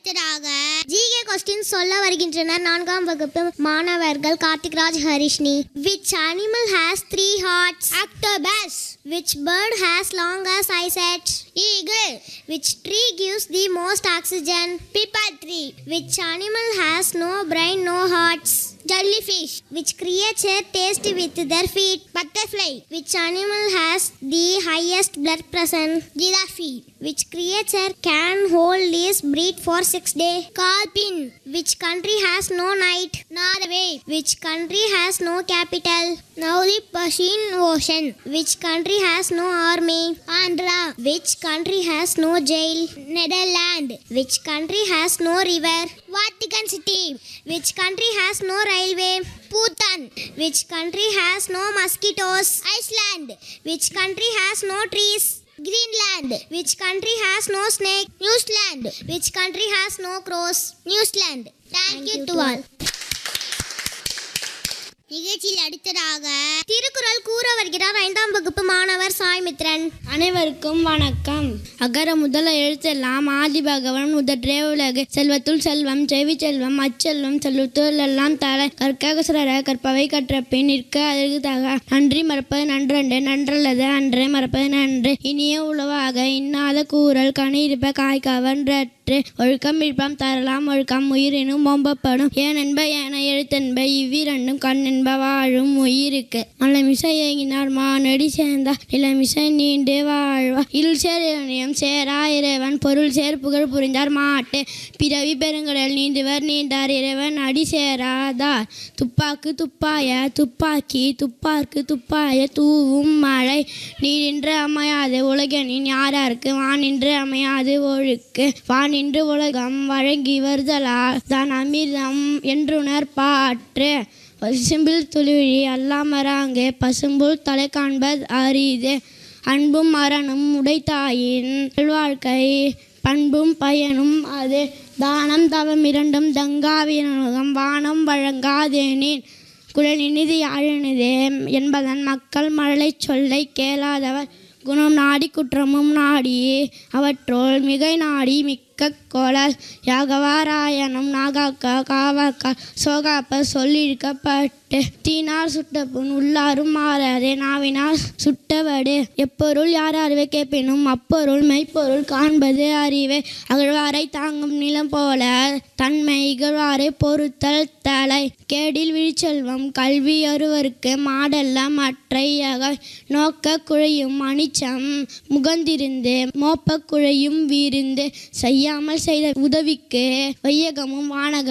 அடுத்ததாக GK question சொல்ல வருகின்றனர் நான்காம் வகுப்பு மாணவர்கள் Karthikraj Harishni which animal has three hearts octopus which bird has longest eyesight eagle which tree gives the most oxygen peepal tree which animal has no brain no hearts jellyfish which creature taste with their feet butterfly which animal has the highest blood pressure giraffe which creature can hold its breath for 6 days scorpion which country has no night norway which country has no capital now the persian ocean which country has no army andhra which country has no jail netherlands which country has no river vatican city which country has no railway bhutan which country has no mosquitoes iceland which country has no trees greenland which country has no snake new zealand which country has no crows new zealand thank, you to all நிகழ்ச்சியில் அடுத்ததாக திருக்குறள் கூற வருகிறார் ஐந்தாம் வகுப்பு மாணவர் சாய்மித்ரன் அனைவருக்கும் வணக்கம் அகர முதல எழுத்தெல்லாம் ஆதி பகவன் முதற்றே உலகு செல்வத்துள் செல்வம் செவி செல்வம் அச்செல்வம் செல்வத்துள் எல்லாம் தலை கற்க குசர கற்பவை கற்ற பின் நிற்க அதற்கு தக நன்றி மறப்பது நன்றன்று நன்றல்லது அன்று மறப்பது நன்று இனிய உளவாக இன்னாத கூறல் கனி இருப்ப காய்கவன்றற்று ஒழுக்கம் இருப்பம் தரலாம் ஒழுக்கம் உயிரினும் ஓம்பப்படும் ஏனென்ப என எழுத்தென்ப இவ்விரண்டும் கண் என்ப வாழும் உயிருக்கு மலமிசை ஏகினார் மானடி சேர்ந்தார் இளமிசை நீண்டு வாழ்வா இருள் சேர் இறைவனையும் சேரா இறைவன் பொருள் சேர் புகழ் புரிந்தார் மாட்டு பிறவி பெருங்கடல் நீந்துவர் நீந்தார் இறைவன் அடி சேராதார் துப்பாக்கு துப்பாய துப்பாக்கி துப்பார்க்கு துப்பாய தூவும் மழை நீரின்று அமையாது உலகனின் யாராருக்கு வானின்று அமையாது ஒழுக்கு வானின்று உலகம் வழங்கி வருதலால் தான் அமிர்தம் என்றுணர் பாற்று பசும்பில் துளிழி அல்லாமராங்கே பசும்புல் தலை காண்பது அரிது அன்பும் மரணம் உடைத்தாயின் வாழ்க்கை பண்பும் பயனும் அது தானம் தவம் இரண்டும் தங்காவினுகம் வானம் வழங்காதேனின் குழல் இனிது யாழினிதே என்பதன் மக்கள் மழலை சொல்லை கேளாதவர் குணம் நாடி குற்றமும் நாடி அவற்றோள் மிகை நாடி மிக்க கோளல் யாகவாராயணம் நாகாக்கா காவாக்கா சோகாப்ப சொல்லியிருக்கப்பட்டு தீனார் சுட்ட புண் உள்ளாரும் மாறாதே நாவினார் சுட்டவடு எப்பொருள் யார் அறிவை கேட்பினும் அப்பொருள் மெய்ப்பொருள் காண்பது அறிவே அகழ்வாரை தாங்கும் நிலம் போல தன்மை இகழ்வாரை பொறுத்தல் தலை கேடில் விழிச்செல்வம் கல்வி ஒருவருக்கு மாடல்ல மற்றையக நோக்க குழையும் அனிச்சம் முகந்திருந்து மோப்ப குழையும் வீருந்து செய்யாமல் செய்த உதவிக்கு வையகமும் வானகம்